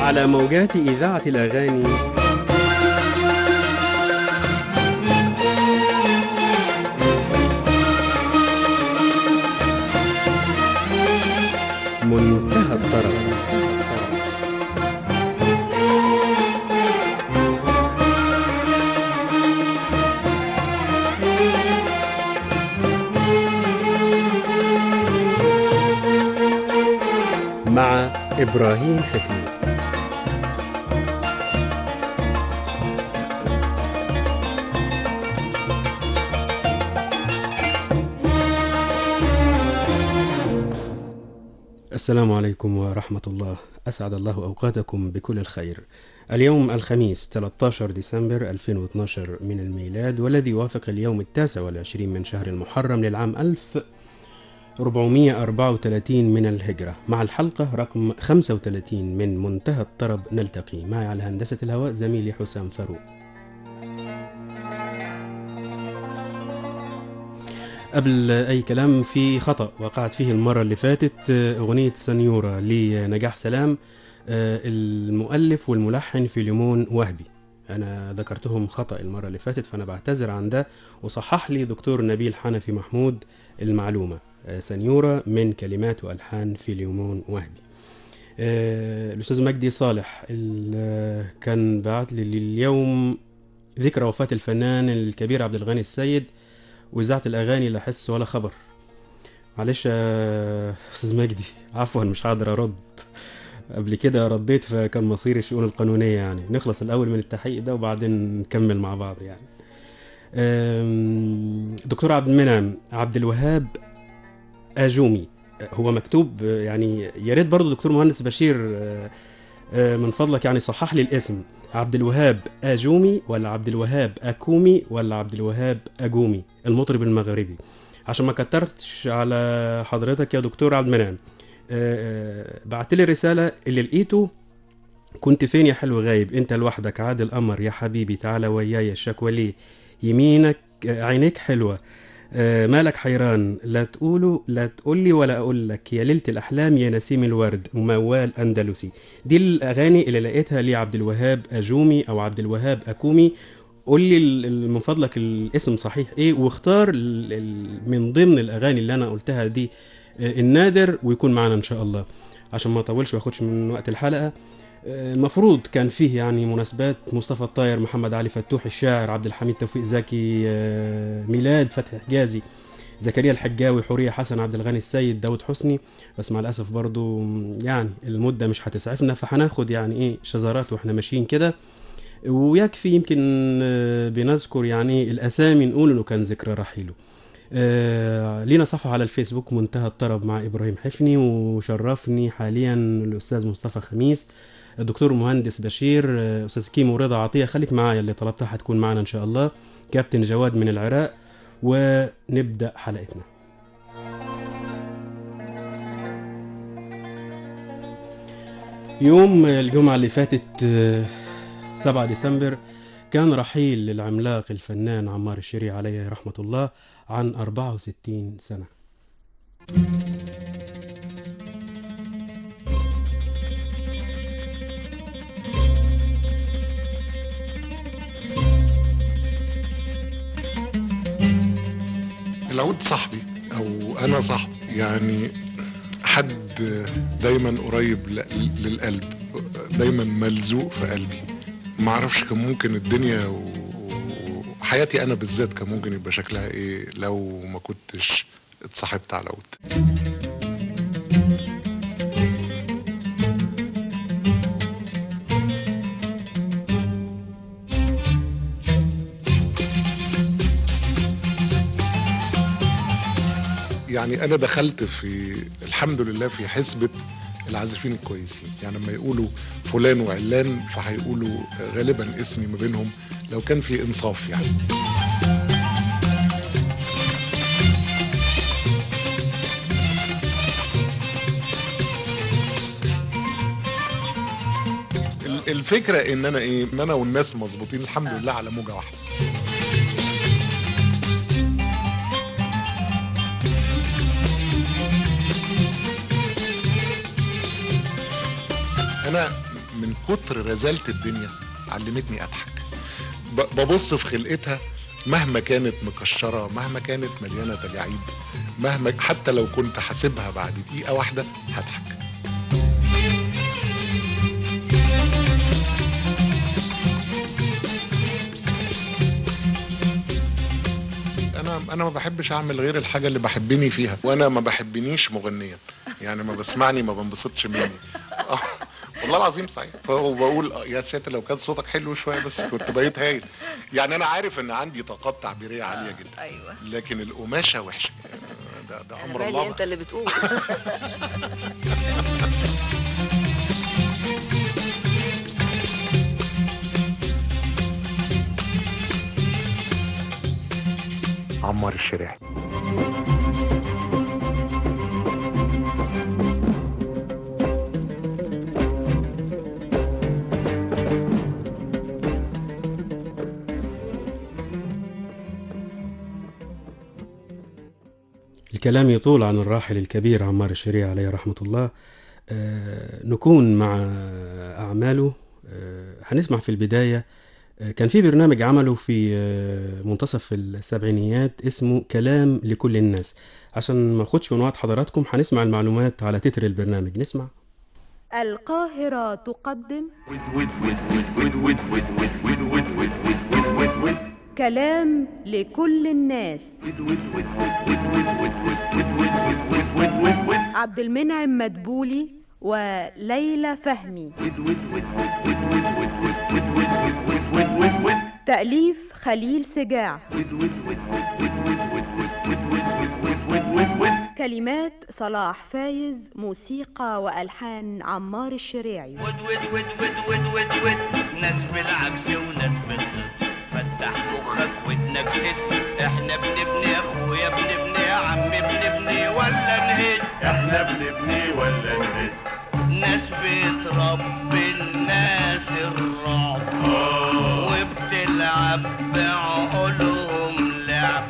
على موجات إذاعة الأغاني منتهى الطرب مع إبراهيم حفني السلام عليكم ورحمة الله أسعد الله أوقاتكم بكل الخير اليوم الخميس 13 ديسمبر 2012 من الميلاد والذي يوافق اليوم التاسع والعشرين من شهر المحرم للعام 1434 من الهجرة مع الحلقة رقم 35 من منتهى الطرب نلتقي معي على هندسة الهواء زميلي حسام فاروق قبل أي كلام في خطأ وقعت فيه المرة اللي فاتت أغنية سنيورة لنجاح سلام المؤلف والملحن في ليمون وهبي أنا ذكرتهم خطأ المرة اللي فاتت فأنا بعتذر عن ده وصحح لي دكتور نبيل حنفي محمود المعلومة سنيورة من كلمات وألحان في ليمون وهبي الأستاذ مجدي صالح كان بعت لي اليوم ذكرى وفاة الفنان الكبير عبد الغني السيد وإذاعة الأغاني لا حس ولا خبر معلش يا أستاذ مجدي عفوا مش هقدر أرد قبل كده رديت فكان مصيري الشؤون القانونية يعني نخلص الأول من التحقيق ده وبعدين نكمل مع بعض يعني دكتور عبد المنعم عبد الوهاب أجومي هو مكتوب يعني يا ريت برضه دكتور مهندس بشير من فضلك يعني صحح لي الاسم عبد الوهاب أجومي ولا عبد الوهاب أكومي ولا عبد الوهاب أجومي المطرب المغربي عشان ما كترتش على حضرتك يا دكتور عبد المنعم بعت لي رسالة اللي لقيته كنت فين يا حلو غايب انت لوحدك عاد القمر يا حبيبي تعالى وياي الشكوى ليه يمينك عينيك حلوة مالك حيران لا تقوله لا تقولي ولا اقول لك يا ليله الاحلام يا نسيم الورد موال اندلسي دي الاغاني اللي لقيتها لعبد الوهاب اجومي او عبد الوهاب اكومي قول لي من فضلك الاسم صحيح ايه واختار من ضمن الاغاني اللي انا قلتها دي النادر ويكون معنا ان شاء الله عشان ما اطولش واخدش من وقت الحلقه المفروض كان فيه يعني مناسبات مصطفى الطاير محمد علي فتوح الشاعر عبد الحميد توفيق زكي ميلاد فتحي حجازي زكريا الحجاوي حورية حسن عبد الغني السيد داود حسني بس مع الاسف برضو يعني المده مش هتسعفنا فهناخد يعني ايه شذرات واحنا ماشيين كده ويكفي يمكن بنذكر يعني الاسامي نقول انه كان ذكرى رحيله آه لينا صفحة على الفيسبوك منتهى الطرب مع إبراهيم حفني وشرفني حاليا الأستاذ مصطفى خميس الدكتور مهندس بشير آه أستاذ كيمو رضا عطية خليك معايا اللي طلبتها هتكون معنا إن شاء الله كابتن جواد من العراق ونبدأ حلقتنا يوم الجمعة اللي فاتت آه 7 ديسمبر كان رحيل للعملاق الفنان عمار الشريع عليه رحمة الله عن 64 سنة العود صاحبي او انا صاحبي يعني حد دايما قريب للقلب دايما ملزوق في قلبي ما اعرفش كان ممكن الدنيا و... وحياتي انا بالذات كان ممكن يبقى شكلها ايه لو ما كنتش اتصاحبت على عود يعني انا دخلت في الحمد لله في حسبه العازفين الكويسين يعني لما يقولوا فلان وعلان فهيقولوا غالبا اسمي ما بينهم لو كان في انصاف يعني الفكره ان انا ايه ان انا والناس مظبوطين الحمد لله على موجه واحده انا من كتر رزالة الدنيا علمتني اضحك ب- ببص في خلقتها مهما كانت مكشرة مهما كانت مليانة تجاعيد مهما حتى لو كنت حاسبها بعد دقيقة واحدة هضحك انا انا ما بحبش اعمل غير الحاجه اللي بحبني فيها وانا ما بحبنيش مغنيا يعني ما بسمعني ما بنبسطش مني آه، والله العظيم صحيح وبقول آه، يا ساتر لو كان صوتك حلو شويه بس كنت بقيت هايل يعني انا عارف ان عندي طاقات تعبيريه عاليه جدا ايوه لكن القماشه وحشه ده ده انا امر بالي الله انت اللي بتقول عمار الشراعي الكلام يطول عن الراحل الكبير عمار الشريع عليه رحمة الله آه، نكون مع أعماله آه، هنسمع في البداية آه، كان في برنامج عمله في آه، منتصف السبعينيات اسمه كلام لكل الناس عشان ما اخدش من وقت حضراتكم هنسمع المعلومات على تتر البرنامج نسمع القاهرة تقدم كلام لكل الناس عبد المنعم مدبولي وليلى فهمي تأليف خليل سجاع كلمات صلاح فايز موسيقى وألحان عمار الشريعي ود ود ود ود ود ود ود ناس بالعكس وناس بالضد فتح مخك ودنك ست احنا بنبني يا اخويا بنبني يا عمي بنبني ولا نهد احنا بنبني ولا نهد ناس بتربي الناس الرعب وبتلعب بعقولهم لعب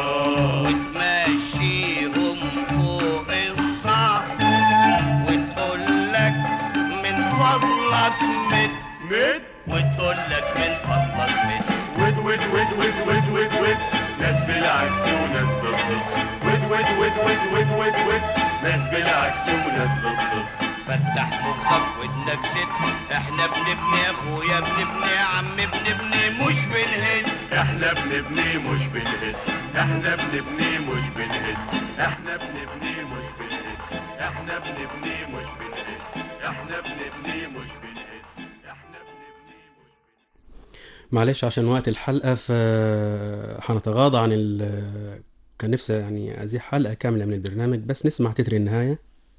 وتمشيهم فوق الصعب وتقول لك من فضلك مد مد وتقول لك من فضلك مد ود ود ود ود ود ود ود ناس بالعكس وناس بالضد ود ود ود ود ود ود ود ناس بالعكس وناس بالضد فتح مخك ودنك ست احنا بنبني يا اخويا بنبني يا عمي بنبني مش بنهد احنا بنبني مش بنهد احنا بنبني مش بنهد احنا بنبني مش بنهد احنا بنبني مش بنهد احنا بنبني مش بنهد احنا بنبني مش بنهد معلش عشان وقت الحلقة ف هنتغاضى عن ال كان نفسي يعني أزيح حلقة كاملة من البرنامج بس نسمع تتر النهاية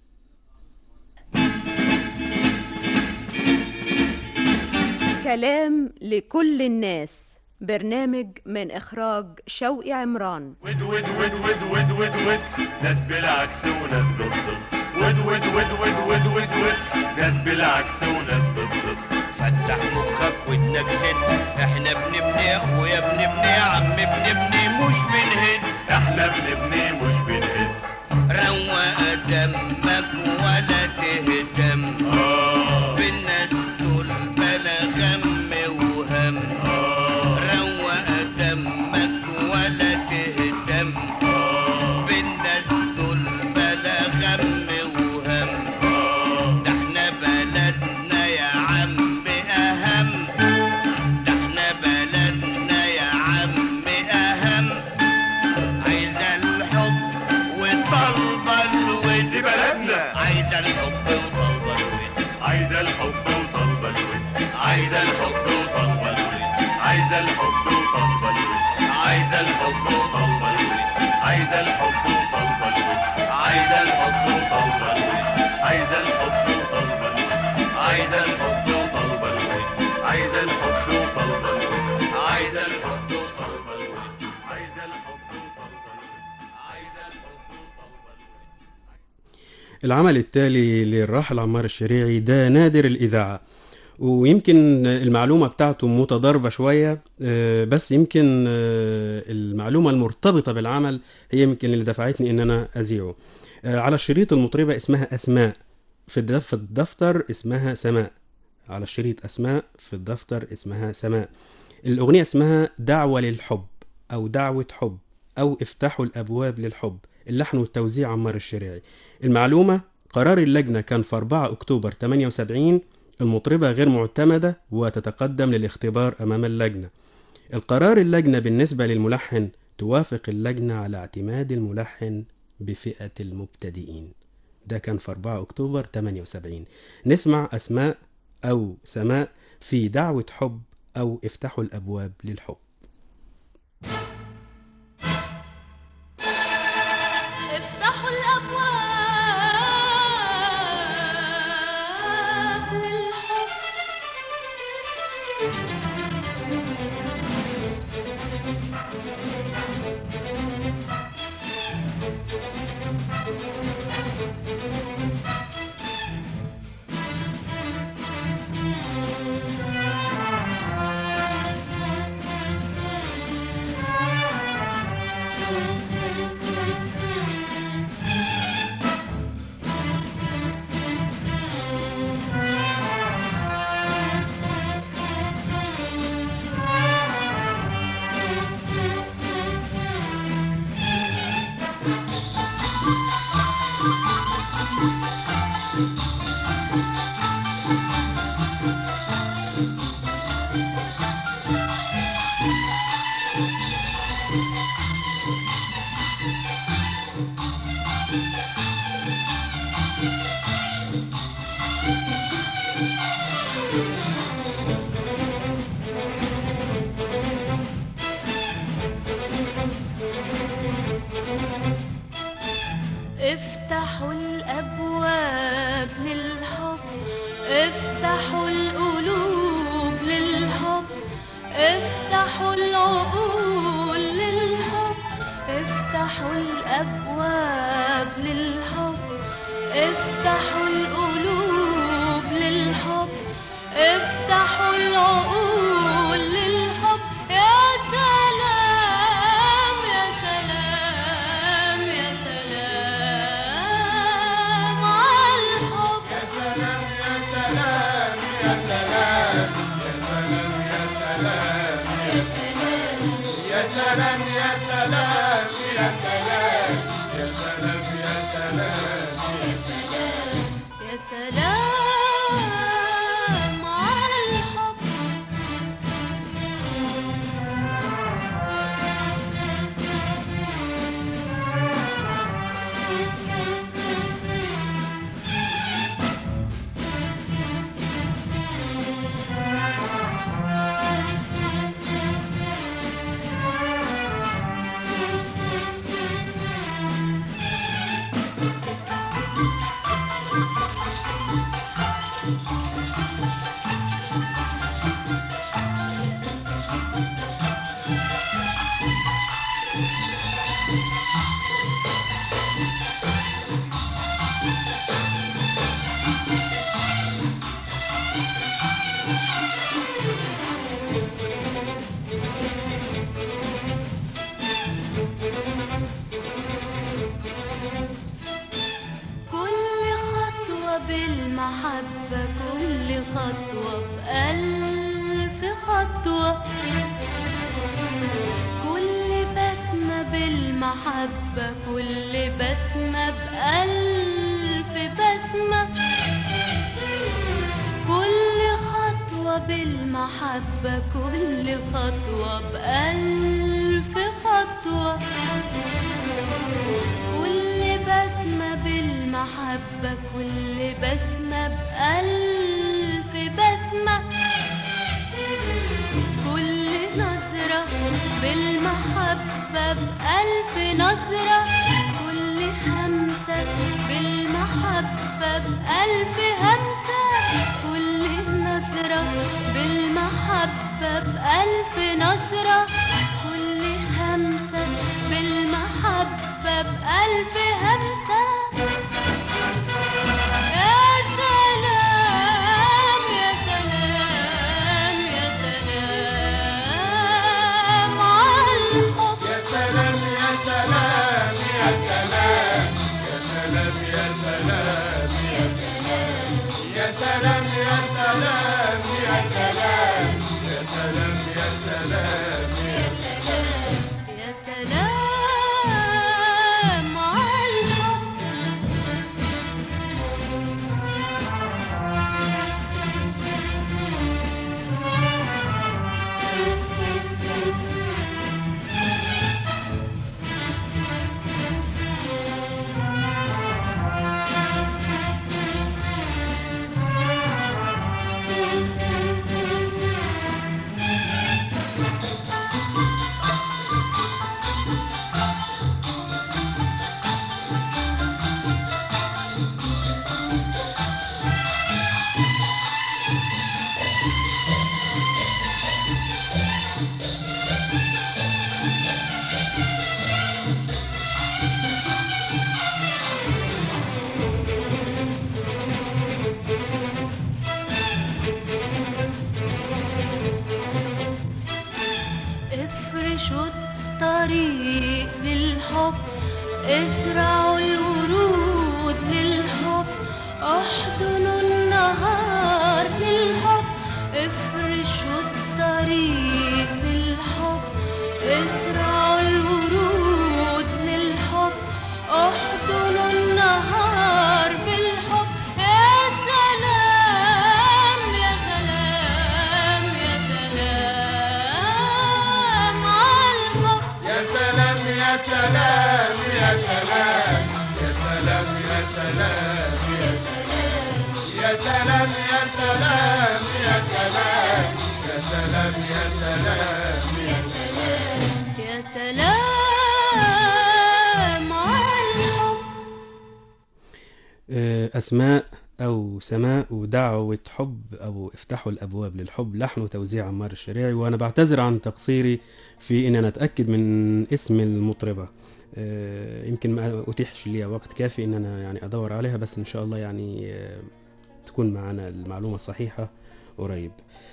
كلام لكل الناس برنامج من إخراج شوقي عمران ود ود ود ود ود ود ود ناس بالعكس وناس بالضد ود ود ود ود ود ود ود ناس بالعكس وناس بالضد فتح مخك ودنك ست احنا بنبني يا اخويا بنبني يا عمي بنبني مش بنهد احنا بنبني مش بنهد روق دمك ولا تهتم آه بالناس دول بلا غم وهم روق دمك ولا تهتم بالناس دول بلا غم وهم ده احنا بلدنا يا عم اهم ده احنا بلدنا يا عم اهم عايزة الحب وطالبة الود دي بلدنا. عايزة الحب وطالبة الود عايزة الحب وطالبة الود عايزة الحب وطالبة الود عايزة الحب وطالبة الود عايزة الحب وطالبة الود عايزة الحب وطالبة الود عايزة الحب وطالبة الود عايزة الحب وطالبة الود عايزة الحب وطالبة الود عايزة الحب وطالبة الود عايزة الحب وطالبة الود عايزة الحب وطالبة الود عايزة الحب وطالبة الود العمل التالي للراحل عمار الشريعي ده نادر الإذاعة ويمكن المعلومة بتاعته متضاربة شوية آه، بس يمكن آه، المعلومة المرتبطة بالعمل هي يمكن اللي دفعتني إن أنا أذيعه آه، على الشريط المطربة اسمها أسماء في الدف- في الدفتر اسمها سماء على الشريط أسماء في الدفتر اسمها سماء الأغنية اسمها دعوة للحب أو دعوة حب أو افتحوا الأبواب للحب اللحن والتوزيع عمار الشريعي المعلومة قرار اللجنة كان في 4 أكتوبر 78 المطربة غير معتمدة وتتقدم للاختبار أمام اللجنة القرار اللجنة بالنسبة للملحن توافق اللجنة على اعتماد الملحن بفئة المبتدئين ده كان في 4 أكتوبر 78 نسمع أسماء أو سماء في دعوة حب أو افتحوا الأبواب للحب افتحوا الأبواب للحب افتحوا الأبواب للحب افتحوا القلوب للحب افتحوا العقول للحب افتحوا الأبواب للحب افتحوا القلوب للحب افتحوا العقول للحب يا سلام يا سلام يا سلام على الحب يا سلام يا سلام يا سلام يا سلام يا سلام يا سلام يا سلام يا سلام يا سلام يا سلام يا سلام يا سلام على الحب كل خطوة بالمحبة كل خطوة بألف خطوة كل بسمة بالمحبة كل بسمة بألف بسمة كل خطوة بالمحبة كل خطوة بألف خطوة كل بسمة بالمحبة كل بسمة بألف بسمة كل نظرة بالمحبة بألف نظرة كل همسة بالمحبة بألف همسة كل نظرة بالمحبة بألف نظرة كل همسة بالمحبة بألف همسة يا سلام يا سلام يا سلام على الحب يا سلام يا سلام يا سلام يا سلام يا سلام يا سلام يا سلام يا سلام سلام يا سلام يا سلام يا سلام يا سلام يا سلام على الحب آه، أسماء أو سماء ودعوة حب أو افتحوا الأبواب للحب لحن وتوزيع عمار الشريعي وأنا بعتذر عن تقصيري في إن أنا أتأكد من اسم المطربة آه، يمكن ما أتيحش لي وقت كافي إن أنا يعني أدور عليها بس إن شاء الله يعني آه، تكون معنا المعلومة الصحيحة قريب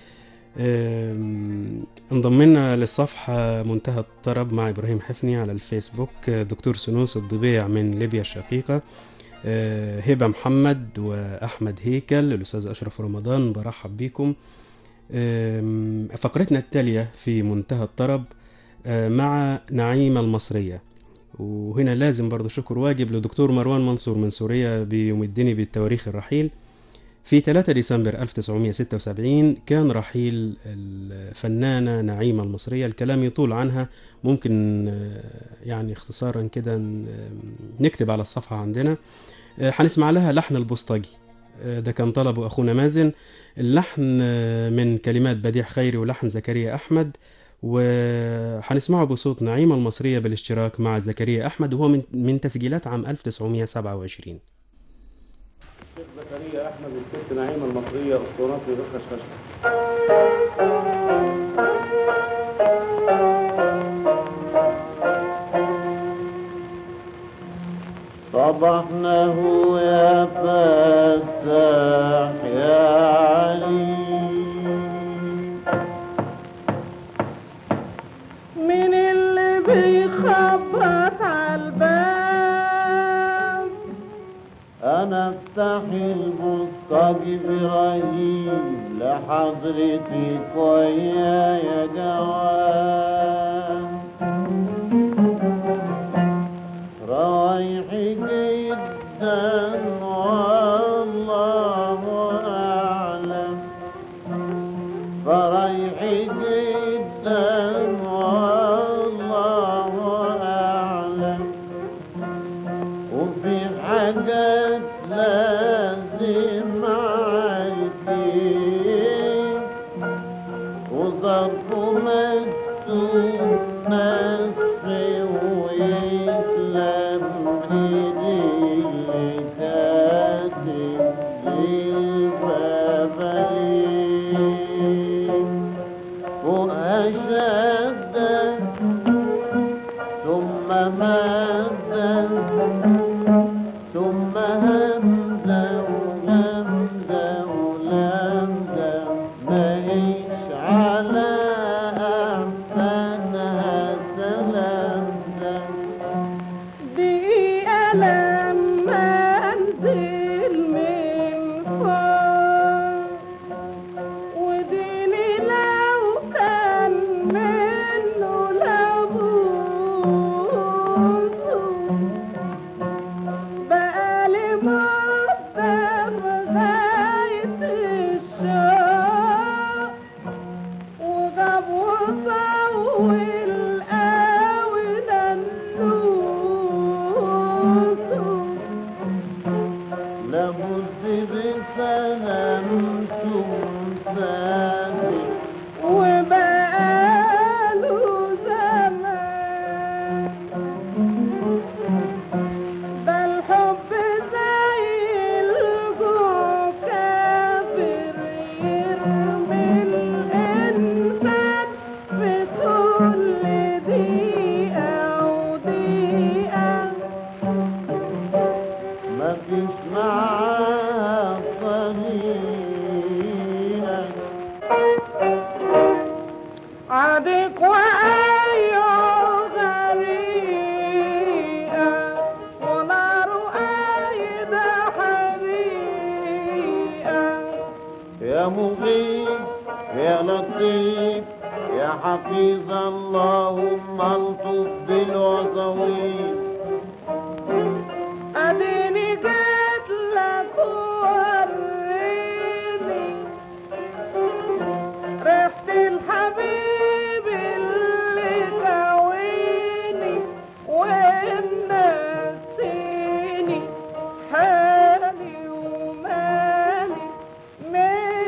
آم، انضم لنا للصفحة منتهى الطرب مع إبراهيم حفني على الفيسبوك آه، دكتور سنوس الضبيع من ليبيا الشقيقة آه، هبة محمد وأحمد هيكل الأستاذ أشرف رمضان برحب بيكم آم، فقرتنا التالية في منتهى الطرب آه، مع نعيمة المصرية وهنا لازم برضو شكر واجب لدكتور مروان منصور من سوريا بيمدني بالتواريخ الرحيل في 3 ديسمبر 1976 كان رحيل الفنانة نعيمة المصرية الكلام يطول عنها ممكن آه، يعني اختصارا كده ن- نكتب على الصفحة عندنا آه، هنسمع لها لحن البوسطجي آه، ده كان طلبه أخونا مازن اللحن آه، من كلمات بديع خيري ولحن زكريا أحمد وهنسمعه بصوت نعيمة المصرية بالاشتراك مع زكريا أحمد وهو من, من تسجيلات عام 1927 زكريا احمد الست نعيمه المصريه اسطورات بخشخشه صبحناه يا فتاح يا علي من اللي بيخبط على الباب انا افتح البسطج ابراهيم لحضرتك ويا يا جوان رايح جدا والله اعلم فرايح جدا والله اعلم وفي حاجات لازم عارفين وظرف مكتوب نصفي ويسلم ايدي اللي كاتب للبابلين وأشدد ثم مادة ثم همزة وغمزة ولمزة ماهيش على أحسنها سلامزة دقيقة لما أنزل من فوق وديني لو كان منه لابوس بقالي مدة لغاية الشوق وجاب وطول قوي دلوس لابد بسلامته ثاني وبقاله زمان ده الحب زي الجوع كافر يرمي الإنسان في كل دقيقة ودقيقة مفيش معاه طريقة عادك وأيوه غريقة وناره قايدة حريقة يا مغيث يا لطيف يا حفيظ اللهم الطف بالوصويف اديني جيت لك وريني ريحة الحبيب اللي داويني ونسيني حالي ومالي من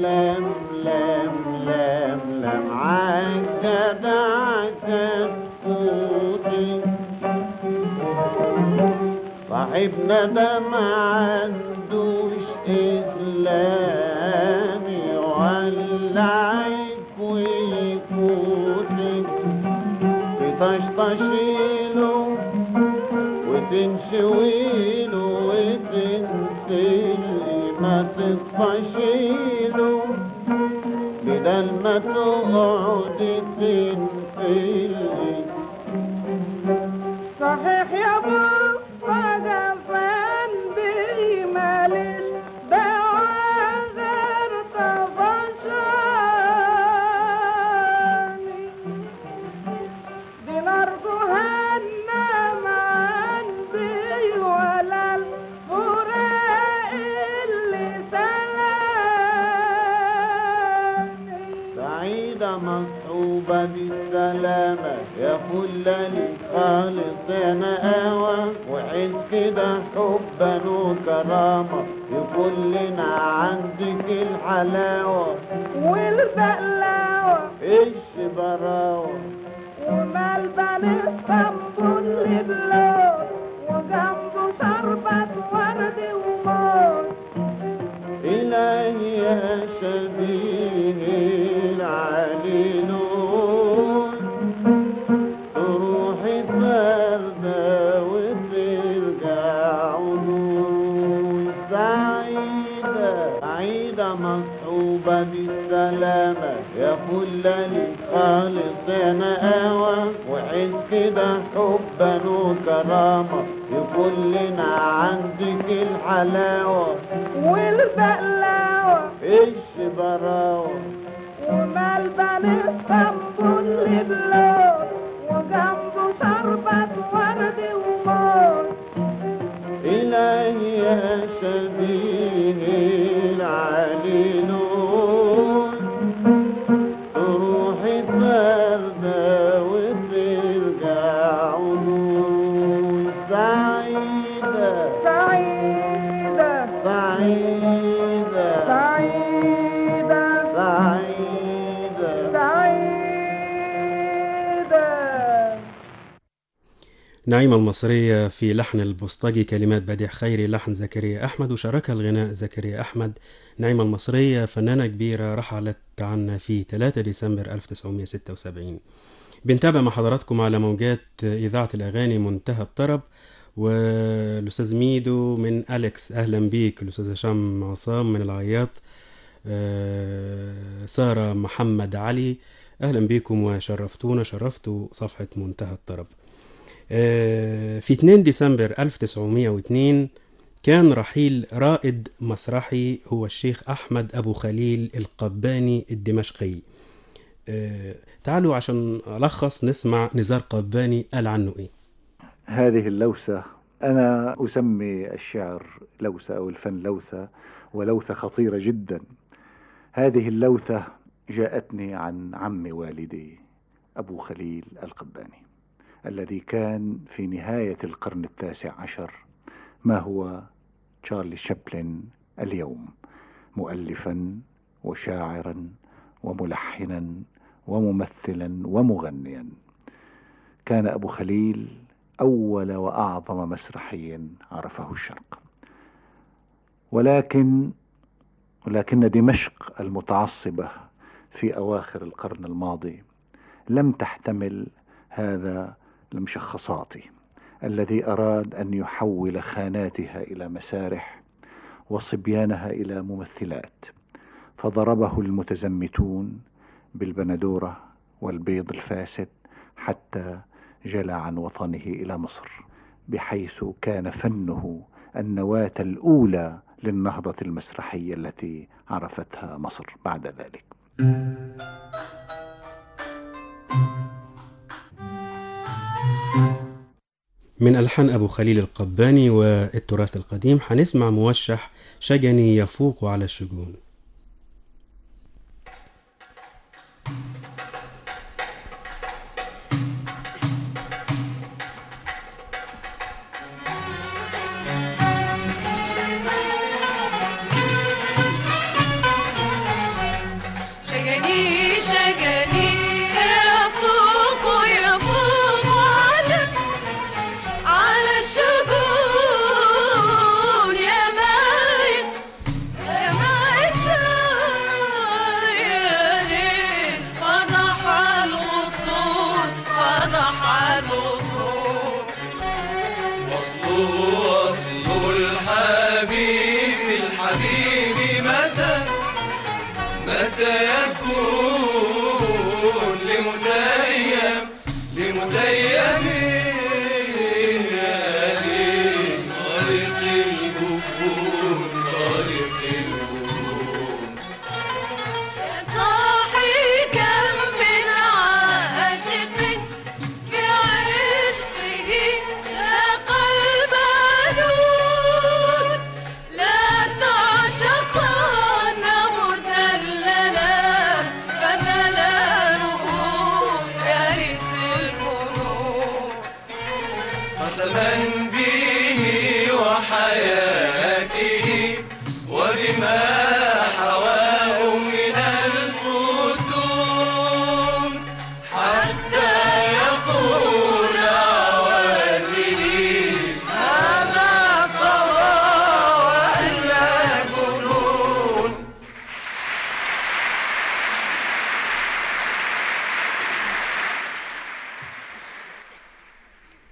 لم لم لم لم عالجدع كتفوتي صاحبنا ده ما عندوش إسلامي ولا عيك ويكوتي تطشطشيله وتنشويله وتنسلي ما تطفشيله بدل ما تقعد تنفلي صحيح يا بابا جفان بي ماليش دعوة غير طفشاني دي نار جهنم عندي ولا الفراق اللي سلاني سعيدة مصحوبة بالسلامة يا فلاني خالص انا قوى وعيش كده حبا وكرامة يكون لنا عندك الحلاوة والبقلاوة ايش براوة وملبن اسطنبول لبلاد وجنبه شربة ورد وموز إلهي يا شبيه العلي نور تروحي فردة وترجع نور سعيدة سعيدة مصحوبة بالسلامة يا فلاني خالص انا قوى وعيش كده حبا وكرامة يكون لنا عندك الحلاوة والبقلاوة ايش براوة وملبن اسطنبول لبلاد وجنبه شربة ورد وموز إلهي يا شبيه العلي نور تروحي فردة وترجع نور سعيدة سعيدة سعيدة سعيدة سعيدة سعيدة نعيمة المصرية في لحن البوسطجي كلمات بديع خيري لحن زكريا أحمد وشاركها الغناء زكريا أحمد نعيمة المصرية فنانة كبيرة رحلت عنا في 3 ديسمبر 1976 بنتابع مع حضراتكم على موجات إذاعة الأغاني منتهى الطرب والأستاذ ميدو من أليكس أهلا بيك الأستاذ هشام عصام من العياط آه، سارة محمد علي أهلا بيكم وشرفتونا شرفتوا صفحة منتهى الطرب آه، في 2 ديسمبر 1902 كان رحيل رائد مسرحي هو الشيخ أحمد أبو خليل القباني الدمشقي آه، تعالوا عشان ألخص نسمع نزار قباني قال عنه إيه هذه اللوثة أنا أسمي الشعر لوثة أو الفن لوثة ولوثة خطيرة جدا هذه اللوثة جاءتني عن عم والدي أبو خليل القباني الذي كان في نهاية القرن التاسع عشر ما هو تشارلي شابلن اليوم مؤلفا وشاعرا وملحنا وممثلا ومغنيا كان أبو خليل أول وأعظم مسرحي عرفه الشرق ولكن ولكن دمشق المتعصبة في أواخر القرن الماضي لم تحتمل هذا المشخصاتي الذي أراد أن يحول خاناتها إلى مسارح وصبيانها إلى ممثلات فضربه المتزمتون بالبندورة والبيض الفاسد حتى جلى عن وطنه إلى مصر بحيث كان فنه النواة الأولى للنهضة المسرحية التي عرفتها مصر بعد ذلك من ألحان أبو خليل القباني والتراث القديم هنسمع موشح شجني يفوق على الشجون Thank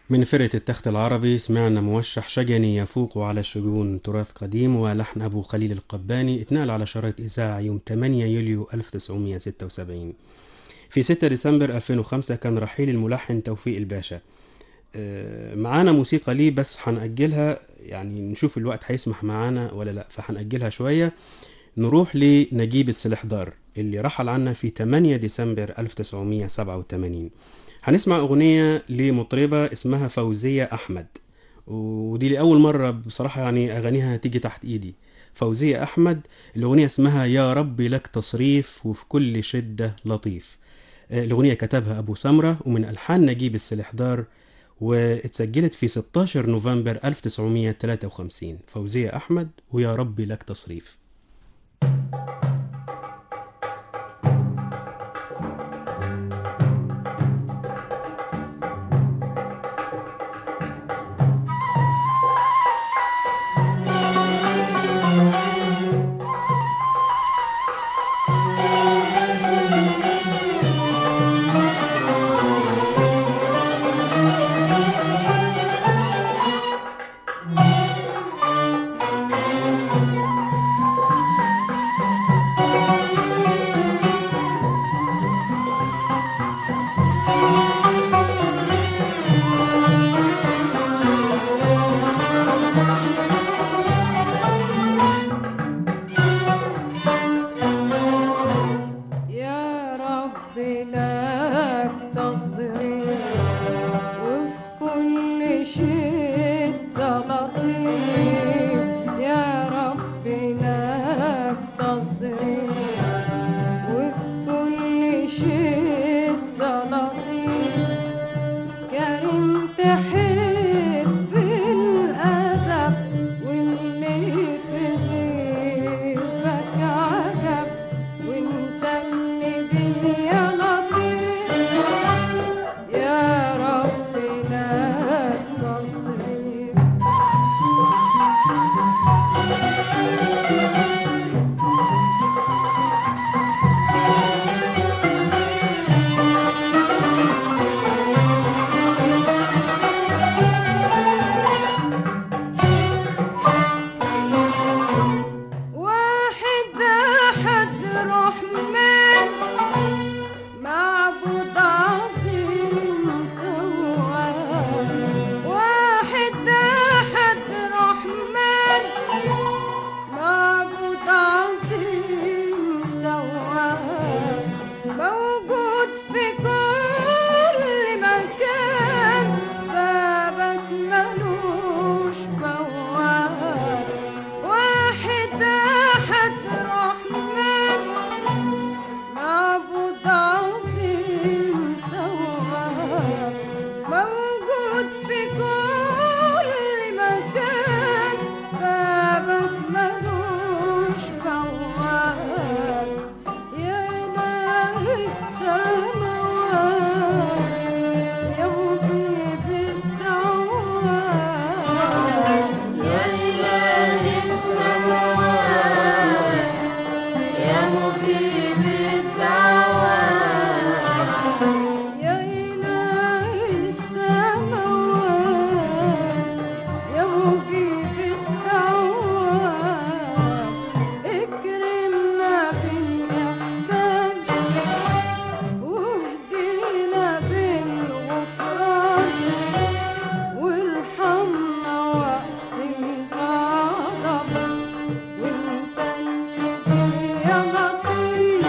من فرقة التخت العربي سمعنا موشح شجني يفوق على الشجون تراث قديم ولحن أبو خليل القباني اتنقل على شرايط إذاعة يوم 8 يوليو 1976 في 6 ديسمبر 2005 كان رحيل الملحن توفيق الباشا آه، معانا موسيقى ليه بس هنأجلها يعني نشوف الوقت هيسمح معانا ولا لا فهنأجلها شوية نروح لنجيب السلحدار اللي رحل عنا في 8 ديسمبر 1987 هنسمع أغنية لمطربة اسمها فوزية أحمد ودي لأول مرة بصراحة يعني أغانيها تيجي تحت إيدي فوزية أحمد الأغنية اسمها يا ربي لك تصريف وفي كل شدة لطيف آه، الأغنية كتبها أبو سمرة ومن ألحان نجيب السلحدار واتسجلت في 16 نوفمبر 1953 فوزية أحمد ويا ربي لك تصريف يا رب لك تصريف وفي كل شدة لطيف يا رب لك تصريف وفي كل شدة لطيف كريم تحب الأدب واللي في غيبك عجب وانت اللي بيا لطيف يا رب لك تصريف واحد أحد رحمن معبود عظيم تواب واحد أحد رحمن معبود عظيم تواب موجود في كل مكان بابك ملوش بواب واحد أحد رحمن معبود عظيم تواب موجود في كل مكان بابك ملوش بواب يا إله السماوات يا مجيب الدعوات يا إله السماوات يا مجيب الدعوات يا إله السماوات يا مجيب الدعوات اكرمنا بالإحسان واهدينا بالغفران وارحمنا وقت الغضب وانت اللي بيا لطيف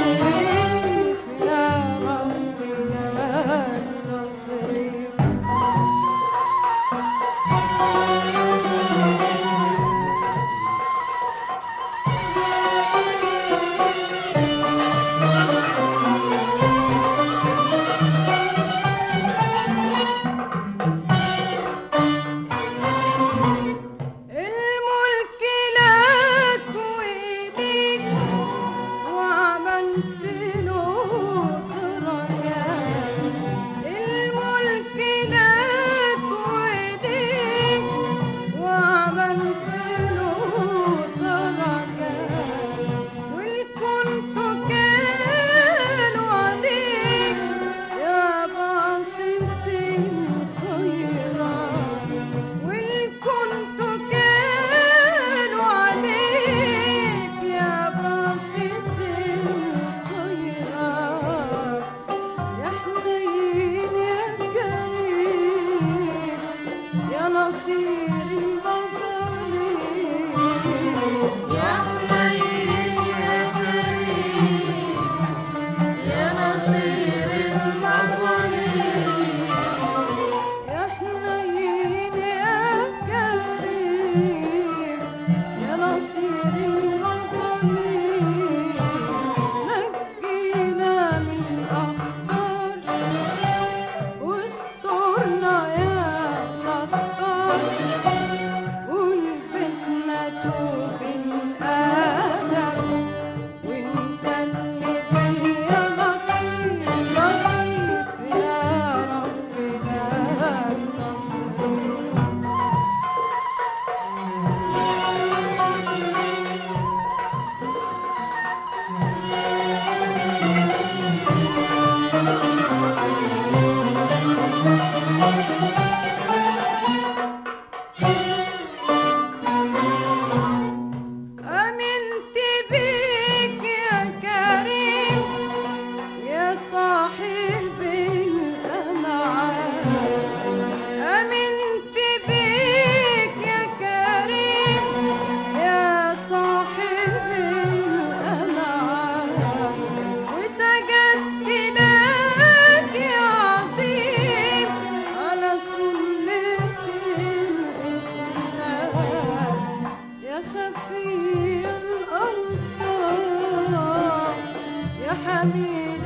حميد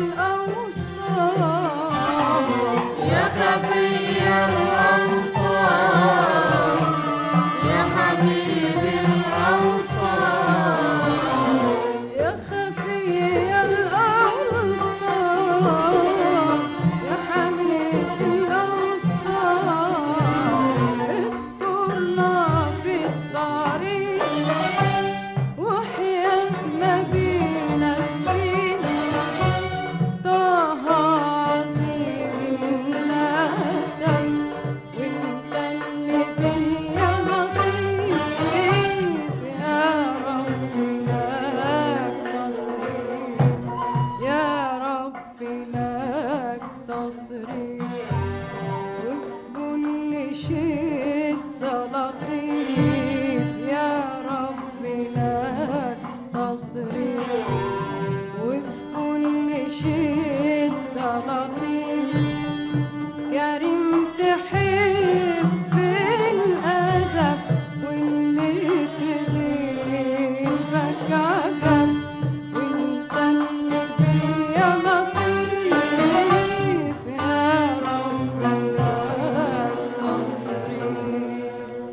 الأوصاف يا خفي الأمطار يا حبيب الأوصار يا خفي الأوطار يا حميد الأوصار استرنا في الطريق وحياة نبينا الزين طه عظيم النسب وانت اللي بيا لطيف يا رب لك تصريف يا رب لك تصريف وكل شدة لطيف يا رب لك تصريف وفي كل شدة لطيف كريم تحب الأدب واللي في غيبك عجب وانت اللي بيا لطيف يا رب لك تصريف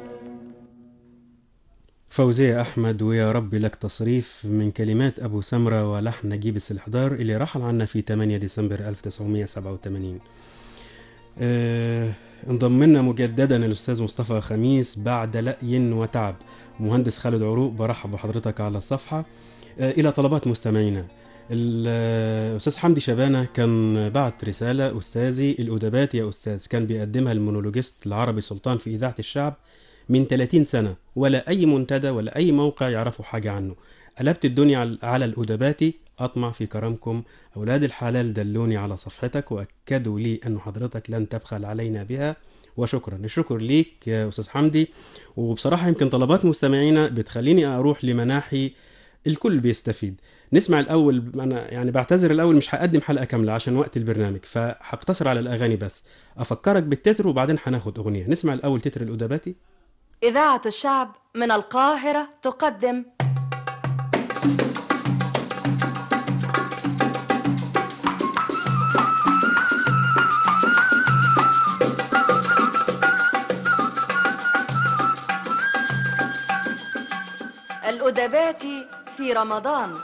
فوزية أحمد ويا رب لك تصريف من كلمات أبو سمرة ولحن نجيب السلحدار اللي رحل عنا في 8 ديسمبر 1987 آه، انضم لنا مجددا الأستاذ مصطفى خميس بعد لأي وتعب مهندس خالد عروق برحب بحضرتك على الصفحة آه، إلى طلبات مستمعينا الأستاذ حمدي شبانة كان بعت رسالة أستاذي الأدبات يا أستاذ كان بيقدمها المونولوجيست العربي سلطان في إذاعة الشعب من 30 سنة ولا أي منتدى ولا أي موقع يعرفوا حاجة عنه قلبت الدنيا على- على الأدباتي أطمع في كرمكم أولاد الحلال دلوني على صفحتك وأكدوا لي أن حضرتك لن تبخل علينا بها وشكرا الشكر ليك يا أستاذ حمدي وبصراحة يمكن طلبات مستمعينا بتخليني أروح لمناحي الكل بيستفيد نسمع الأول أنا يعني بعتذر الأول مش هقدم حلقة كاملة عشان وقت البرنامج فهقتصر على الأغاني بس أفكرك بالتتر وبعدين هناخد أغنية نسمع الأول تتر الأدباتي إذاعة الشعب من القاهرة تقدم الأدبات في رمضان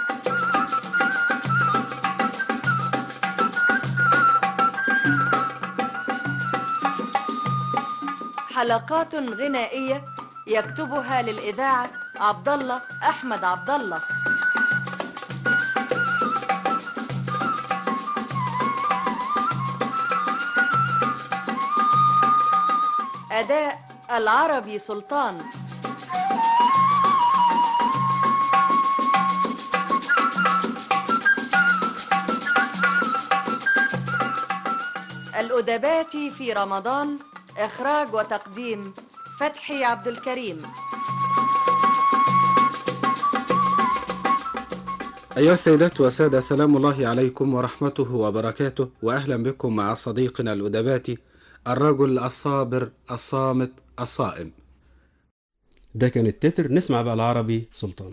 حلقات غنائية يكتبها للإذاعة عبد الله أحمد عبد الله أداء العربي سلطان الأدبات في رمضان إخراج وتقديم فتحي عبد الكريم أيها السيدات والسادة سلام الله عليكم ورحمته وبركاته وأهلا بكم مع صديقنا الأدباتي الرجل الصابر الصامت الصائم ده كان التتر نسمع بقى العربي سلطان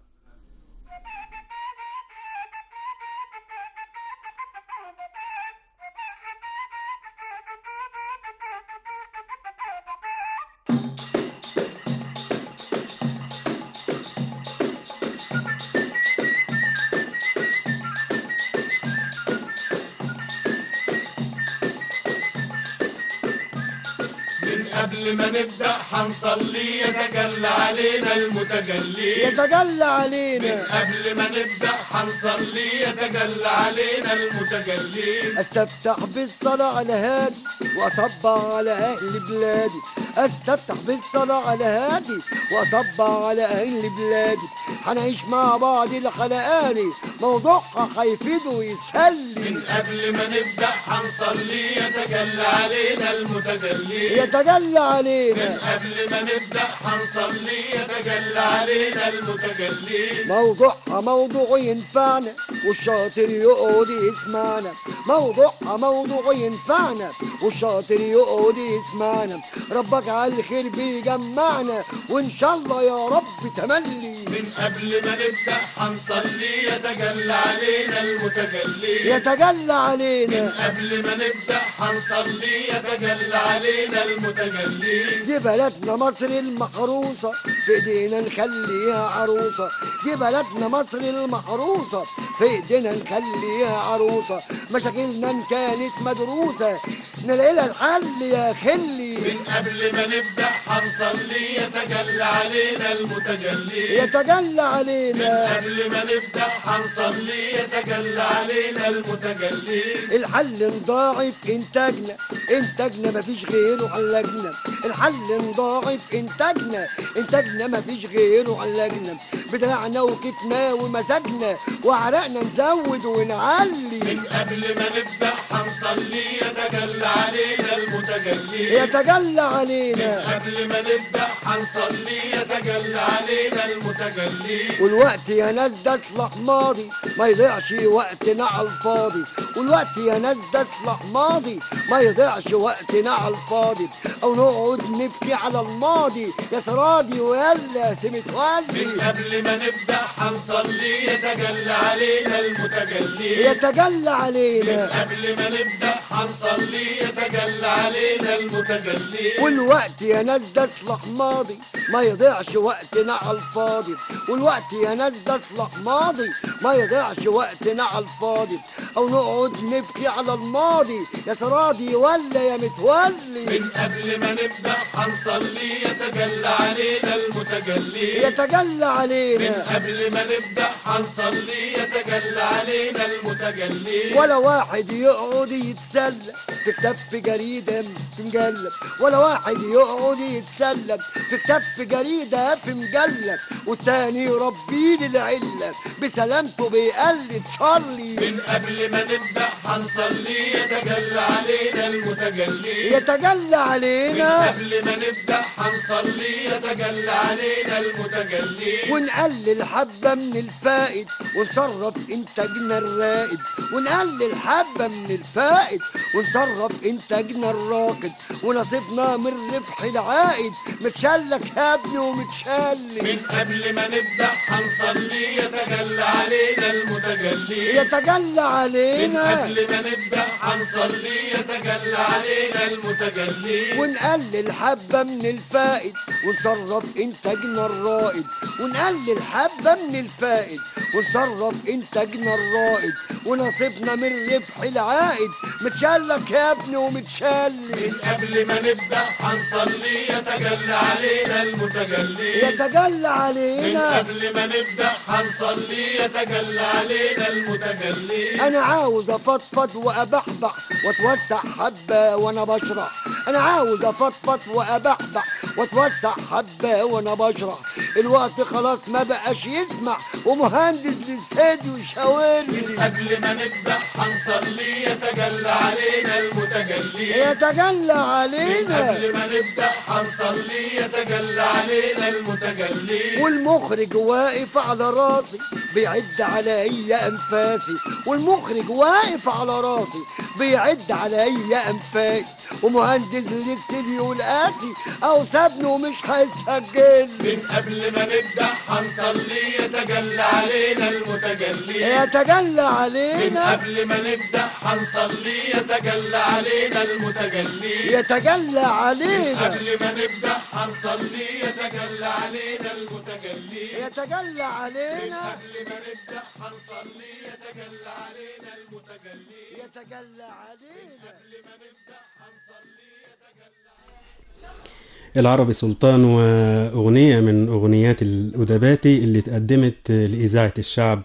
من قبل ما نبدأ حنصلي يتجلى علينا المتجلي يتجلى من علينا قبل ما نبدأ حنصلي يتجلى علينا المتجلي استفتح بالصلاة على هادي واصبع على اهل بلادي استفتح بالصلاة على هادي واصبع على اهل بلادي هنعيش مع بعض الحلقاني موضوعها هيفيد ويسلي من قبل ما نبدأ حنصلي يتجلى علينا المتجلي يتجلى يتجلى علينا قبل ما نبدأ هنصلي يتجلى علينا المتجلي موضوعها موضوع ينفعنا والشاطر يقعد يسمعنا موضوعها موضوع ينفعنا والشاطر يقعد يسمعنا ربك على الخير بيجمعنا وان شاء الله يا رب تملي من قبل ما نبدأ هنصلي يتجلى علينا المتجلي يتجلى علينا قبل ما نبدأ هنصلي يتجلى علينا المتجلي دي بلدنا مصر المحروسة في ايدينا نخليها عروسة دي بلدنا مصر المحروسة في ايدينا نخليها عروسة مشاكلنا ان كانت مدروسة نلاقي لها الحل يا خلي من قبل ما نبدأ هنصلي يتجلى علينا المتجلي يتجلى علينا قبل ما نبدأ هنصلي يتجلى علينا المتجلي الحل نضاعف انتاجنا انتاجنا مفيش غيره علجنا الحل نضاعف انتاجنا انتاجنا مفيش غيره علجنا بدلعنا وكيفنا ومزاجنا وعرقنا نزود ونعلي من قبل ما نبدأ هنصلي يتجلى علينا المتجلي يتجلى علينا قبل ما نبدأ هنصلي يتجلى علينا المتجلي والوقت يا ناس ده اصلح ماضي ما يضيعش وقتنا على الفاضي والوقت يا ناس ده اصلح ماضي ما يضيعش وقتنا على الفاضي او نقعد نبكي على الماضي يا سرادي ويلا سمت والدي من قبل ما نبدأ هنصلي يتجلى علينا المتجلي يتجلى علينا قبل ما نبدأ هنصلي يتجلى علينا المتجلي والوقت يا ناس ده اصلح ماضي ما يضيعش وقتنا على الفاضي والوقت يا ناس ده اصلح ماضي ما يضيعش وقتنا على الفاضي او نقعد نبكي على الماضي يا سرادي ولا يا متولي من قبل ما نبدأ هنصلي يتجلى علينا المتجلي يتجلى من علينا قبل ما نبدأ هنصلي يتجلى علينا المتجلي ولا واحد يقعد يتسلى في كتف جريدة في مجلة ولا واحد يقعد يتسلى في كتف جريدة في مجلة والتاني يربيه للعلة بسلامته بيقلد شارلي من قبل ما نبدأ هنصلي يتجلى علينا المتجلي يتجلى من علينا قبل ما نبدأ هنصلي يتجلى علينا المتجلي ونقلل حبة من الفائد ونصرف إنتاجنا الرائد ونقلل حبة من الفائد ونصرف إنتاجنا الراكد ونصيبنا من ربح العائد متشلك يا ابني ومتشلي من قبل ما نبدأ هنصلي يتجلى علينا المتجلي يتجلى من علينا قبل ما نبدأ هنصلي يتجلى علينا المتجلي ونقلل حبة من الفائد ونصرف إنتاجنا الرائد ونقلل حبة من الفائد ونصرف إنتاجنا الرائد ونصيبنا من ربح العائد متشلك يا ابني ومتشلي من قبل ما نبدأ هنصلي يتجلى علينا المتجلي يتجلى من علينا قبل ما نبدأ هنصلي يتجلى علينا المتجلي انا عاوز افضفض وابحبح واتوسع حبه وانا بشرح انا عاوز افضفض وابحبح واتوسع حبه وانا بشرح الوقت خلاص ما بقاش يسمع ومهندس للسيد وشاورلي قبل ما نبدأ هنصلي يتجلى علينا المتجلي يتجلى من علينا قبل ما نبدأ هنصلي يتجلى علينا المتجلي والمخرج واقف على راسي بيعد عليا انفاسي والمخرج واقف على راسي بيعد عليا انفاسي ومهندس الاستديو القاسي او سابني ومش هيسجل من قبل ما نبدأ هنصلي يتجلى علينا المتجلي يتجلى من علينا قبل ما نبدأ هنصلي يتجلى علينا المتجلي يتجلى علينا قبل ما نبدأ هنصلي يتجلى علينا المتجلي يتجلى علينا قبل ما نبدأ هنصلي يتجلى علينا المتجلي يتجلى علينا قبل ما نبدأ هنصلي يتجلى العربي سلطان وأغنية من أغنيات الأدباتي اللي تقدمت لإذاعة الشعب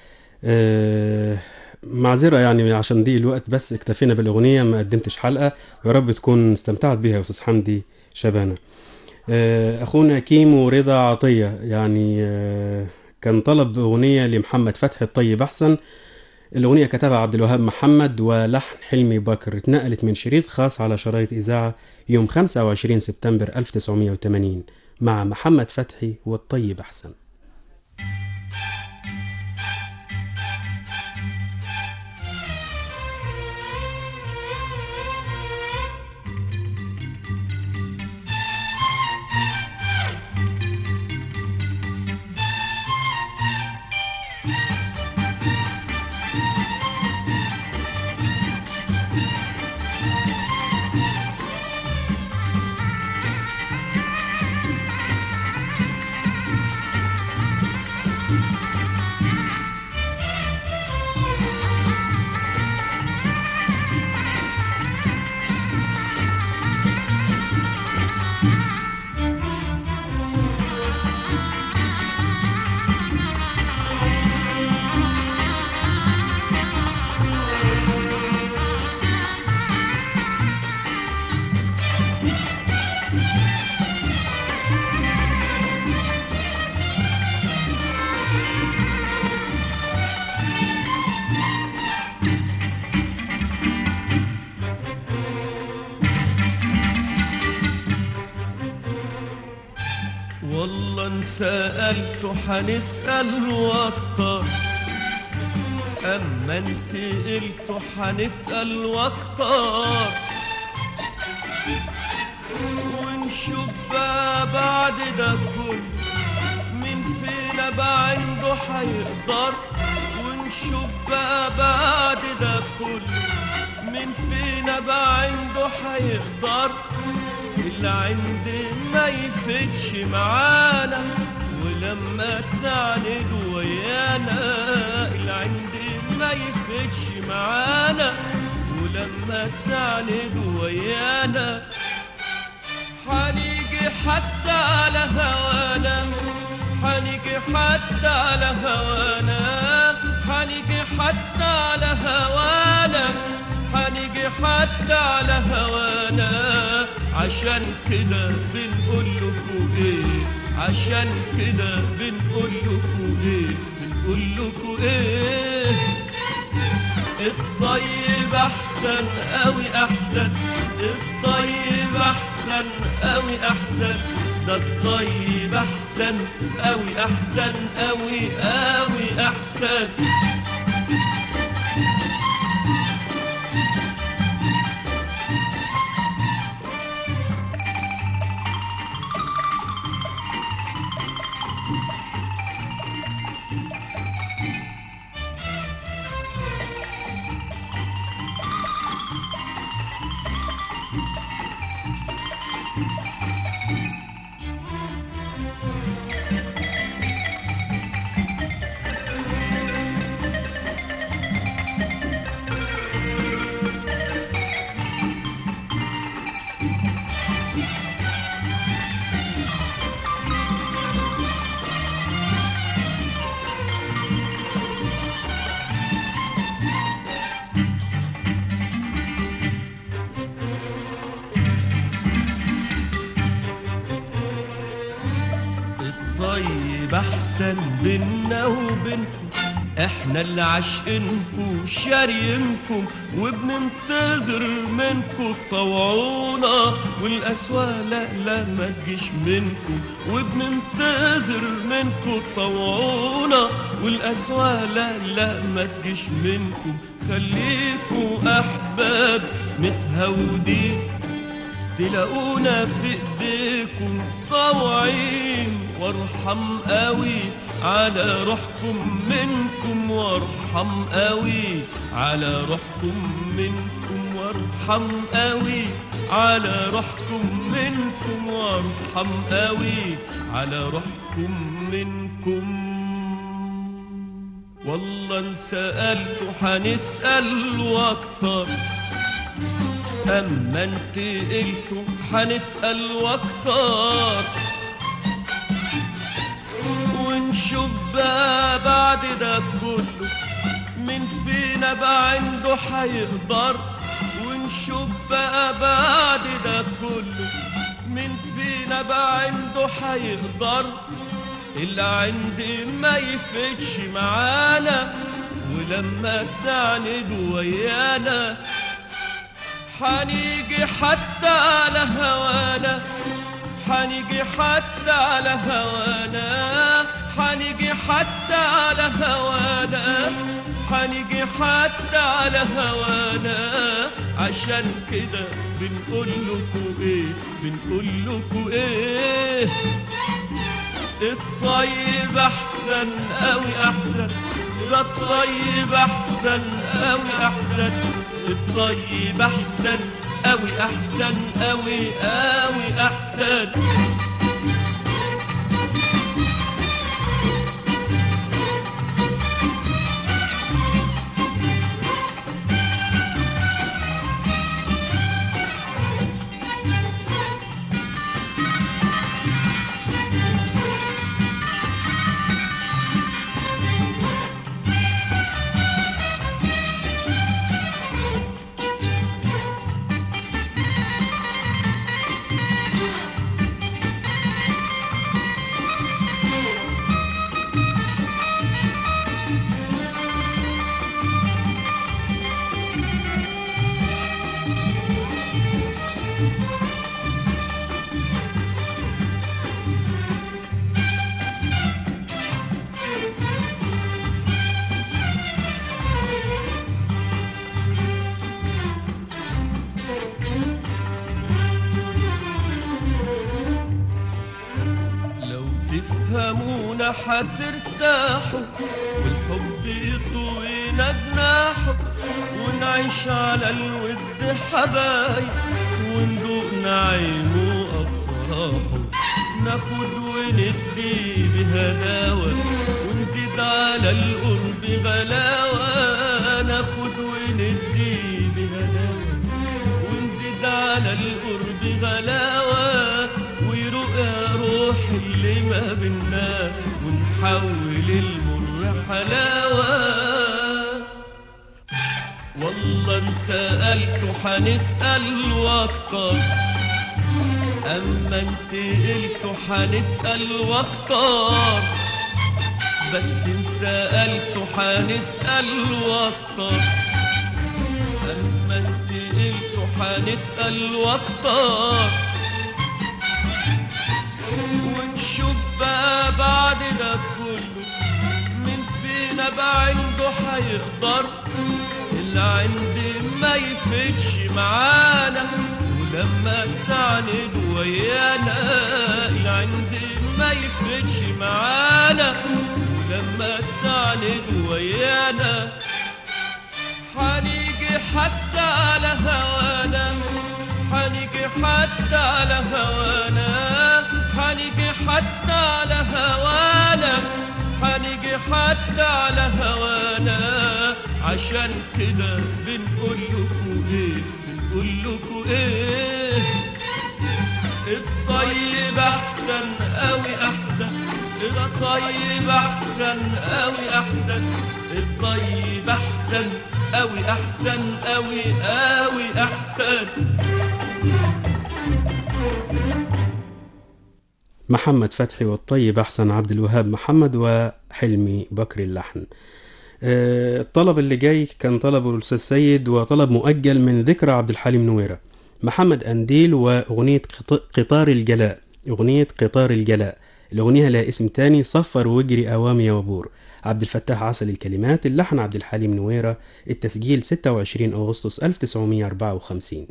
آه، معذرة يعني عشان دي الوقت بس اكتفينا بالأغنية ما قدمتش حلقة ويا رب تكون استمتعت بيها يا أستاذ حمدي شبانة آه، أخونا كيمو رضا عطية يعني آه، كان طلب أغنية لمحمد فتحي الطيب أحسن الأغنية كتبها عبد الوهاب محمد ولحن حلمي بكر اتنقلت من شريط خاص على شرايط إذاعة يوم 25 سبتمبر 1980 مع محمد فتحي والطيب أحسن والله ان سألته حنسأل اكتر اما انت قلته حنتقل اكتر ونشوف بقى بعد ده كله مين فينا بقى عنده هيقدر ونشوف بقى بعد ده كله مين فينا بقى عنده هيقدر اللي عندي ما يفيدش معانا ولما تعند ويانا اللي عندي ما يفيدش معانا ولما تعند ويانا حنيجي حتى على هوانا حنيجي حتى على هوانا حنيجي حتى على هوانا حنيجي حتى على هوانا عشان كده بنقول لكم ايه عشان كده بنقول لكم ايه بنقول لكم ايه الطيب احسن قوي احسن الطيب احسن قوي احسن ده الطيب احسن قوي احسن قوي قوي احسن الطيب احسن بينا وبينكم احنا اللي عاشقينكم شاريينكم وبننتظر منكم طوعونا والاسوا لا لا ما تجيش منكم وبننتظر منكم طوعونا والاسوا لا لا ما تجيش منكم خليكوا احباب متهودين تلاقونا في ايديكم طوعين وارحم قوي على روحكم منكم وارحم قوي على روحكم منكم وارحم قوي على روحكم منكم وارحم قوي على روحكم منكم والله ان سألته حنسأل واكتر اما انت قلتوا حنتقل واكتر ونشوف بقى بعد ده كله مين فينا بقى عنده هيقدر ونشوف بقى بعد ده كله مين فينا بقى عنده هيقدر اللي عندي ما يفيدش معانا ولما تعند ويانا حنيجي حتى على هوانا حنيجي حتى على هوانا حنيجي حتى على هوانا حنيجي حتى على هوانا عشان كده بنقول لكم ايه بنقول لكم ايه الطيب احسن اوي احسن ده الطيب احسن اوي احسن الطيب احسن اوي احسن اوي اوي احسن لو تفهمونا حترتاحوا والحب يطوينا جناحه ونعيش على الود حبايب وندوق نعيمه أفراحه ناخد وندي بهداوة ونزيد على القرب غلاوة ناخد وندي بهداوة ونزيد على القرب غلاوة ويروق يا روح اللي ما بينا ونحول المر حلاوة والله ان سألته حنسأل واكتر اما انت قلته حنتقل واكتر بس ان سألته حنسأل واكتر اما انت قلته حنتقل واكتر ونشوف بقى بعد ده كله مين فينا بقى عنده هيقدر اللي عندي ما يفيدش معانا ولما تعند ويانا اللي عندي ما يفيدش معانا ولما تعند ويانا حنيجي حتى على هوانا حنيجي حتى على هوانا حنيجي حتى على هوانا حنيجي حتى على هوانا عشان كده بنقول لكم ايه بنقول لكم ايه الطيب احسن اوي احسن ده طيب احسن اوي احسن الطيب احسن اوي احسن اوي اوي احسن محمد فتحي والطيب أحسن عبد الوهاب محمد وحلمي بكر اللحن آه، الطلب اللي جاي كان طلبه الأستاذ سيد وطلب مؤجل من ذكرى عبد الحليم نويرة محمد أنديل وأغنية قط- قطار الجلاء أغنية قطار الجلاء الأغنية لها اسم تاني صفر واجري أوام يا وبور عبد الفتاح عسل الكلمات اللحن عبد الحليم نويرة التسجيل 26 أغسطس 1954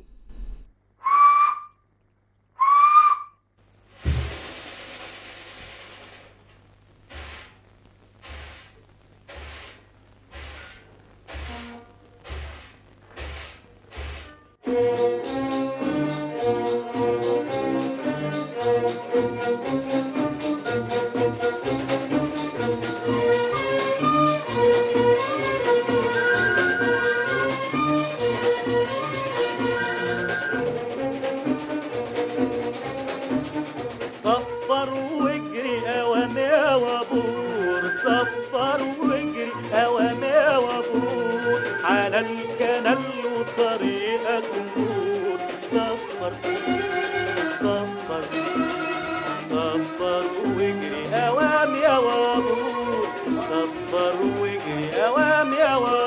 صفر واجري اوام يا وابور صفر واجري اوام يا وابور على الكنال وطريقك نور صفر صفر صفر واجري اوام يا وابور صفر واجري اوام يا وابور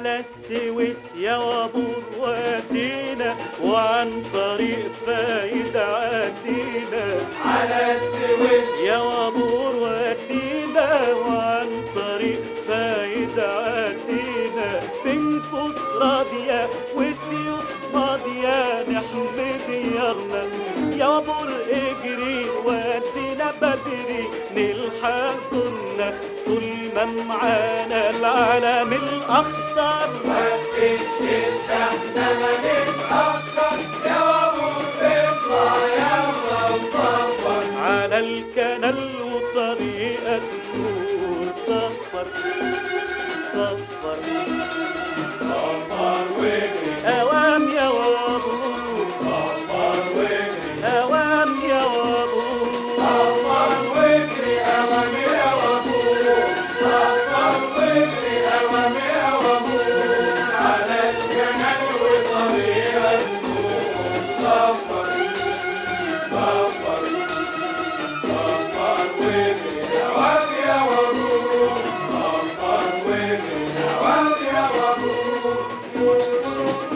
على السويس يا وابور ودينا وعن طريق فايد عدينا على السويس يا وابور ودينا وعن طريق فايد عدينا بنفوس راضية وسيوف ماضية نحمي ديارنا يا وابور اجري ودينا بدري نلحق كنا طول ما معانا العالم الاخضر وقت الشتا احنا ما نتاخر يا وابور اطلع يلا وصفر على الكنال وطريقك نور صفر صفر صفر واجري اوام يا وابور صفر واجري اوام يا وابور صفر واجري اوام يا وابور صفر واجري اوام يا وابور على الكنال وطريقك نور صفر صفر صفر واجري اوام يا وابور صفر واجري اوام يا وابور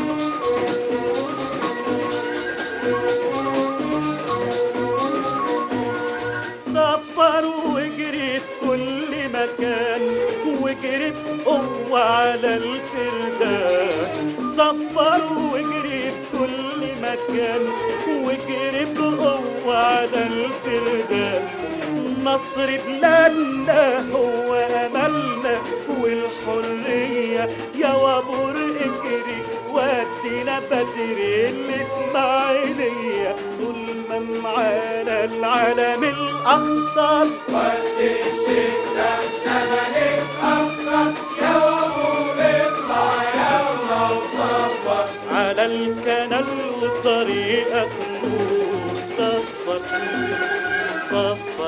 صفر واجري في كل مكان واجري بقوة على الفردان صفر واجري في كل مكان واجري بقوة على الفردان مصر بلادنا هو أملنا والحرية يا وابور اجري ودينا بدري الإسماعيلية طول ما معانا العالم الأخضر وقت الشتا احنا نتأخر يا وابور اطلع يلا وصفر على الكنال وطريقك نور صفر صفر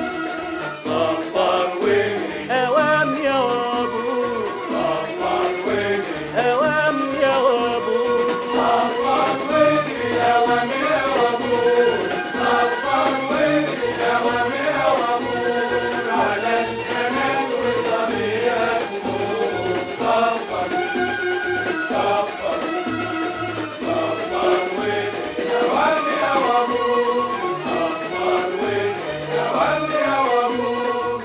صفر واجري اوام يا وابور صفر واجري اوام يا وابور صفر واجري اوام يا وابور صفر واجري اوام يا وابور على الكنال وطريقك نور صفر صفر صفر واجري اوام يا وابور صفر واجري اوام يا وابور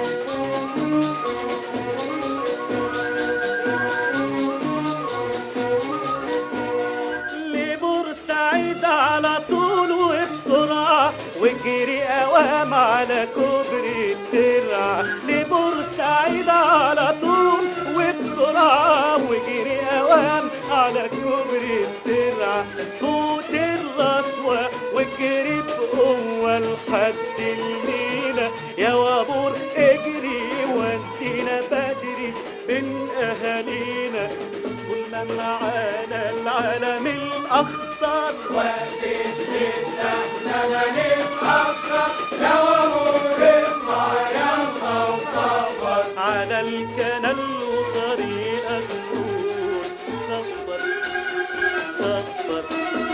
لبورسعيد على طول وبسرعة واجري اوام على كوبري الترع لبورسعيد على طول وبسرعة واجري اوام على كوبري الترع فوت الرصوة واجري بقوة لحد المينا يا وابور اجري ودينا بدري بين اهالينا كل ما معانا العالم الاخضر وقت الشتا احنا ما نتاخر يا وابور اطلع يلا وصفر على الكنال وطريقك نور صفر صفر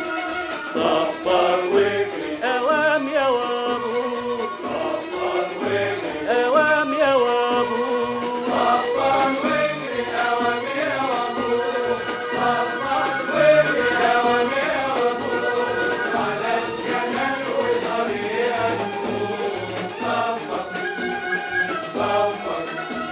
صفر واجري اوام يا وابور صفر واجري اوام يا وابور صفر واجري اوام يا وابور صفر واجري اوام يا وابور على الكنال وطريقك نور صفر صفر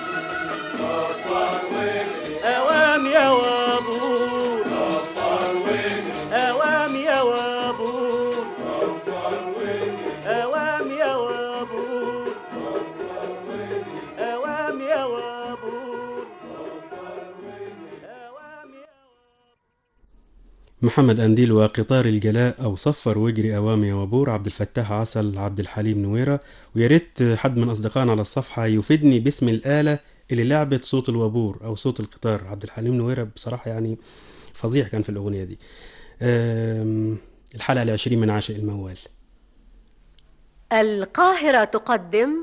صفر واجري اوام يا وابور صفر واجري اوام يا وابور صفر واجري اوام يا وابور صفر واجري اوام يا وابور محمد أنديل وقطار الجلاء أو صفر واجري أوامي وبور عبد الفتاح عسل عبد الحليم نويرة ويا ريت حد من أصدقائنا على الصفحة يفيدني باسم الآلة اللي لعبت صوت الوبور أو صوت القطار عبد الحليم نويرة بصراحة يعني فظيع كان في الأغنية دي أم، الحلقة العشرين من عاشق الموال القاهرة تقدم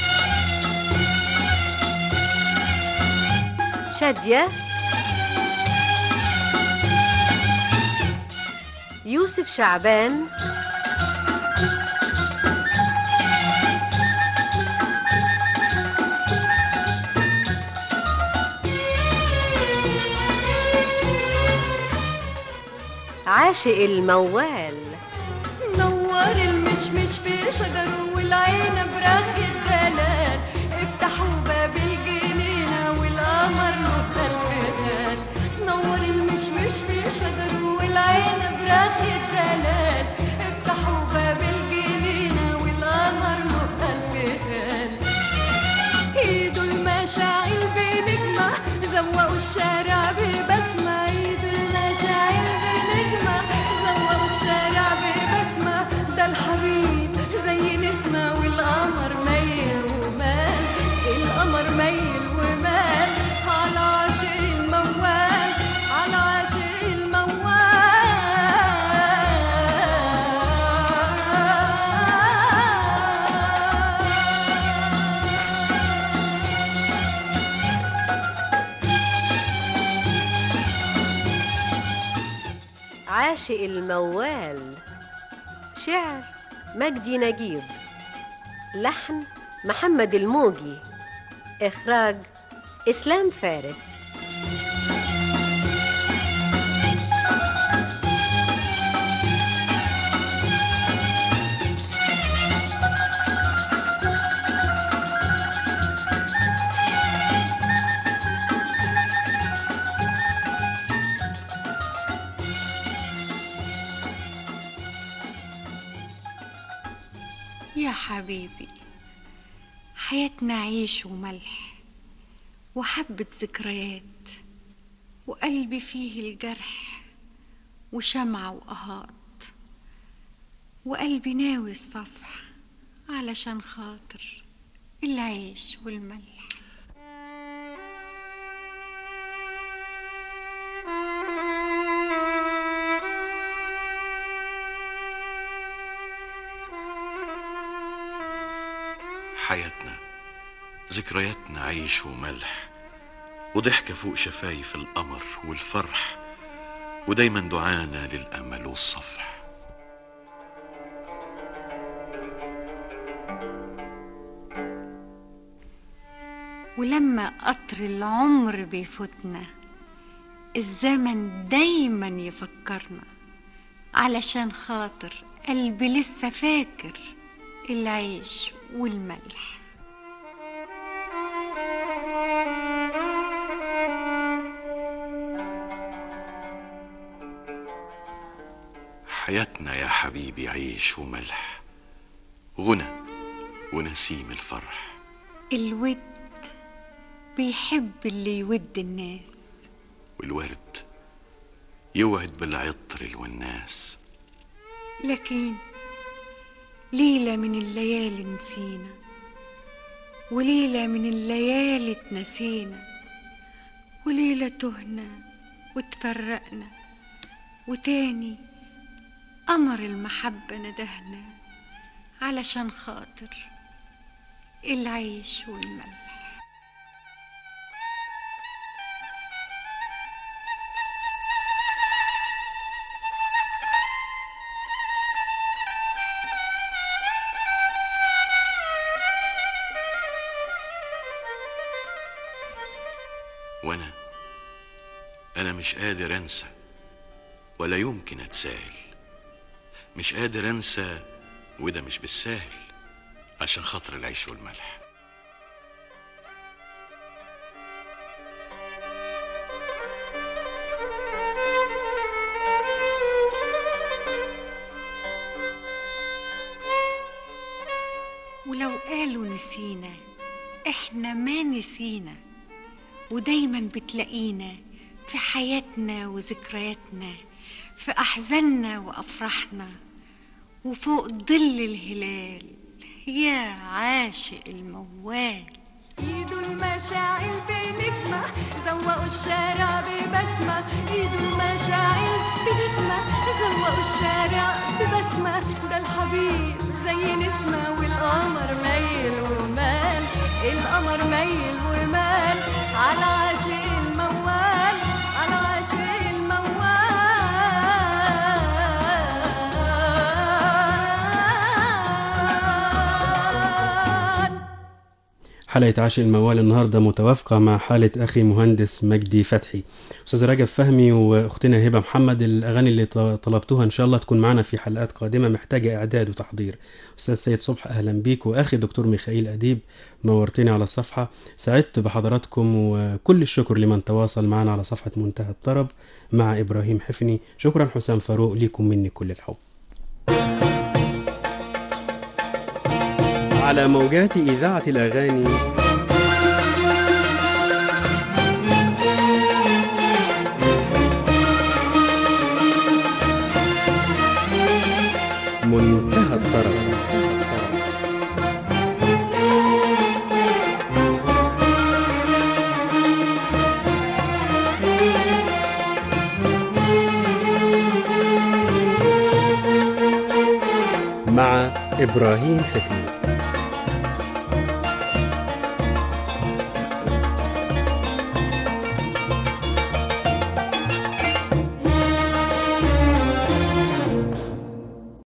شادية يوسف شعبان عاشق الموال نور المشمش في شجره والعنب رغ الدلال افتحوا باب الجنينة والقمر له ألف غال نور المشمش في شجره والعنب رغ الدلال افتحوا باب الجنينة والقمر له ألف غال ايده المشاعل بنجمة زوقوا الشارع ببسمة ايده المشاعل بنجمة زوقوا الشارع ببسمة ده الحبيب زي نسمة والقمر ميل ومال القمر ميل ومال على عاشق الموال على عاشق الموال عاشق الموال شعر مجدي نجيب لحن محمد الموجي إخراج إسلام فارس يا حبيبي حياتنا عيش وملح وحبة ذكريات وقلبي فيه الجرح وشمعة وقهات وقلبي ناوي الصفح علشان خاطر العيش والملح حياتنا ذكرياتنا عيش وملح وضحكة فوق شفايف القمر والفرح ودايما دعانا للأمل والصفح ولما قطر العمر بيفوتنا الزمن دايما يفكرنا علشان خاطر قلبي لسه فاكر العيش والملح حياتنا يا حبيبي عيش وملح غنى ونسيم الفرح الود بيحب اللي يود الناس والورد يوعد بالعطر الوناس لكن ليلة من الليالي نسينا وليلة من الليالي اتنسينا وليلة تهنا وتفرقنا وتاني قمر المحبة ندهنا علشان خاطر العيش والملح وانا انا مش قادر انسى ولا يمكن اتساهل مش قادر انسى وده مش بالساهل عشان خاطر العيش والملح ولو قالوا نسينا احنا ما نسينا ودايما بتلاقينا في حياتنا وذكرياتنا في احزاننا وافراحنا وفوق ظل الهلال يا عاشق الموال ايده المشاعل بنجمة زوقوا الشارع ببسمة ايده المشاعل بنجمة زوقوا الشارع ببسمة ده الحبيب زي نسمة والقمر ميل ومال القمر ميل ومال على عاشق الموال على عاشق الموال حلقة عاشق الموال النهاردة متوافقة مع حالة أخي مهندس مجدي فتحي أستاذ رجب فهمي وأختنا هبة محمد الأغاني اللي ط- طلبتوها إن شاء الله تكون معنا في حلقات قادمة محتاجة إعداد وتحضير أستاذ سيد صبح أهلا بيك وأخي دكتور ميخائيل أديب نورتني على الصفحة سعدت بحضراتكم وكل الشكر لمن تواصل معنا على صفحة منتهى الطرب مع إبراهيم حفني شكرا حسام فاروق ليكم مني كل الحب على موجات إذاعة الأغاني منتهى الطرب مع إبراهيم حفني